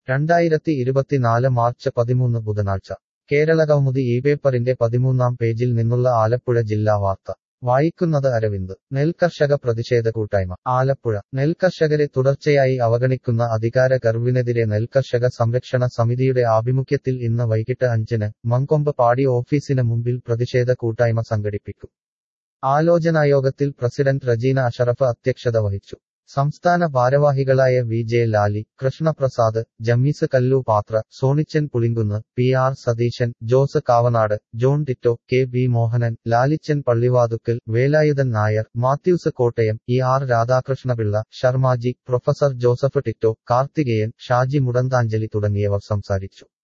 രണ്ടായിരത്തി ഇരുപത്തിനാല് മാർച്ച് പതിമൂന്ന് ബുധനാഴ്ച കേരളകൗമുദി ഈ പേപ്പറിന്റെ പതിമൂന്നാം പേജിൽ നിന്നുള്ള ആലപ്പുഴ ജില്ലാ വാർത്ത വായിക്കുന്നത് അരവിന്ദ് നെൽകർഷക പ്രതിഷേധ കൂട്ടായ്മ ആലപ്പുഴ നെൽകർഷകരെ തുടർച്ചയായി അവഗണിക്കുന്ന അധികാര കർവിനെതിരെ നെൽകർഷക സംരക്ഷണ സമിതിയുടെ ആഭിമുഖ്യത്തിൽ ഇന്ന് വൈകിട്ട് അഞ്ചിന് മങ്കൊമ്പ് പാടി ഓഫീസിന് മുമ്പിൽ പ്രതിഷേധ കൂട്ടായ്മ സംഘടിപ്പിക്കും ആലോചനായോഗത്തിൽ പ്രസിഡന്റ് റജീന അഷറഫ് അധ്യക്ഷത വഹിച്ചു സംസ്ഥാന ഭാരവാഹികളായ വി ജെ ലാലി കൃഷ്ണപ്രസാദ് ജമ്മീസ് കല്ലു പാത്ര Sonichan Pulinkunnu P R Satheesan Jose Kavanad John Tito K B Mohanan Lalichan Pallivathukkal Velayudhan Nair Mathews Kottayam E R Radhakrishnapillai Sharmaji professor Joseph Tito Karthikeyan Shaji മുടന്താഞ്ജലി തുടങ്ങിയവർ സംസാരിച്ചു